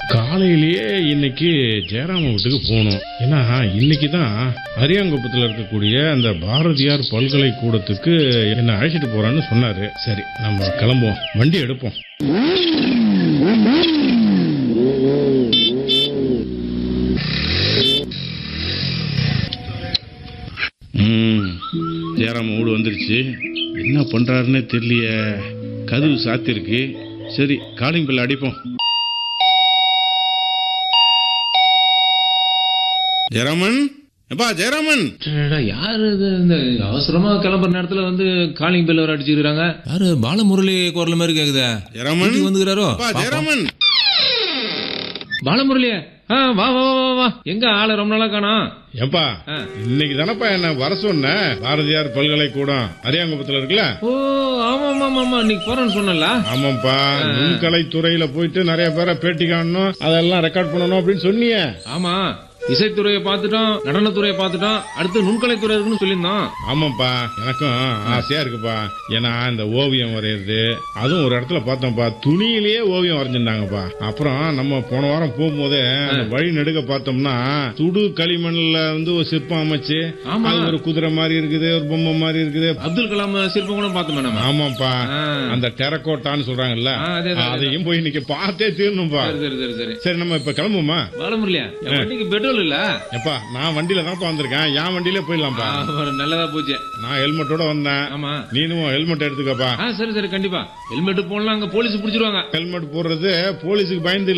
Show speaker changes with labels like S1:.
S1: காலையிலேயே இன்னைக்கு ஜெயராம வீட்டுக்கு போகணும் ஏன்னா இன்னைக்கு தான் அரியாங்குப்பத்தில் இருக்கக்கூடிய அந்த பாரதியார் பல்கலைக்கூடத்துக்கு என்ன அழைச்சிட்டு போறான்னு சொன்னாரு சரி நம்ம கிளம்புவோம் வண்டி எடுப்போம் ம் ஜெயராம வீடு வந்துருச்சு என்ன பண்றாருன்னே தெரியலையே கதவு சாத்திருக்கு சரி காலிங் பில் அடிப்போம் ஜெயராமன் எப்பா ஜெயராமன்
S2: அடடா, யாரு இது இந்த அவசரமா கிளம்புற நேரத்துல வந்து காலிங் பெல் வர அடிச்சுக்கிறாங்க யாரு பாலமுரளி குரல் மாதிரி கேக்குதா
S1: ஜெயராமன்
S2: வீட்டுக்கு வந்துக்கிறாரோ
S1: அப்பா ஜெயராமன்
S2: பாலமுரளியா ஆ வா வா வா வா, வா எங்க ஆளை ரொம்ப நாளா காணோம்
S1: ஏப்பா
S2: ஆ.
S1: இன்னைக்கு தானப்பா என்ன வர சொன்ன பாரதியார் பல்கலைக்கூடம் அரியாங்குப்பத்துல இருக்குல்ல
S2: ஓ ஆமா ஆமா ஆமா, ஆமா இன்னைக்கு போறேன்னு சொன்னல
S1: ஆமாப்பா நுண்கலை துறையில போயிட்டு நிறைய பேரை பேட்டி காணணும் அதெல்லாம் ரெக்கார்ட் பண்ணணும் அப்படின்னு சொன்னியே
S2: ஆமா இசைத்துறையை பார்த்துட்டோம் நடனத்துறையை பார்த்துட்டோம் அடுத்து நுண்கலைத்துறை இருக்குன்னு சொல்லியிருந்தோம்
S1: ஆமாப்பா எனக்கும் ஆசையா இருக்குப்பா ஏன்னா இந்த ஓவியம் வரையறது அதுவும் ஒரு இடத்துல பார்த்தோம்ப்பா துணியிலேயே ஓவியம் வரைஞ்சிருந்தாங்கப்பா அப்புறம் நம்ம போன வாரம் போகும்போது அந்த வழி நெடுக பார்த்தோம்னா சுடு களிமண்ல வந்து ஒரு சிற்பம் அமைச்சு
S2: ஆமா.
S1: அது ஒரு குதிரை மாதிரி இருக்குது ஒரு பொம்மை மாதிரி இருக்குது
S2: அப்துல் கலாம் சிற்பம் கூட பார்த்தோமே நம்ம
S1: ஆமாப்பா
S2: ஆ.
S1: அந்த டெரக்கோட்டான்னு சொல்றாங்கல்ல
S2: ஆ, அதேதான்,
S1: அதையும் போய் இன்னைக்கு பார்த்தே தீரணும்பா
S2: சரி சரி சரி சரி
S1: சரி நம்ம இப்ப கிளம்புமா
S2: பாலமுரளியா என் வண்டிக்கு பெட்ரோல் இல்ல
S1: எப்பா நான் வண்டியில தான்ப்பா வந்திருக்கேன் என் வண்டியிலே போயிடலாம்ப்பா
S2: ஆ, நல்லதா போச்சு
S1: நான் ஹெல்மெட்டோட வந்தேன்
S2: ஆமா
S1: நீனும் ஹெல்மெட் எடுத்துக்கப்பா
S2: ஆ சரி சரி கண்டிப்பா ஹெல்மெட் போடலாம் அங்க போலீஸ் பிடிச்சிருவாங்க
S1: ஹெல்மெட் போடுறது போலீஸுக்கு பயந்து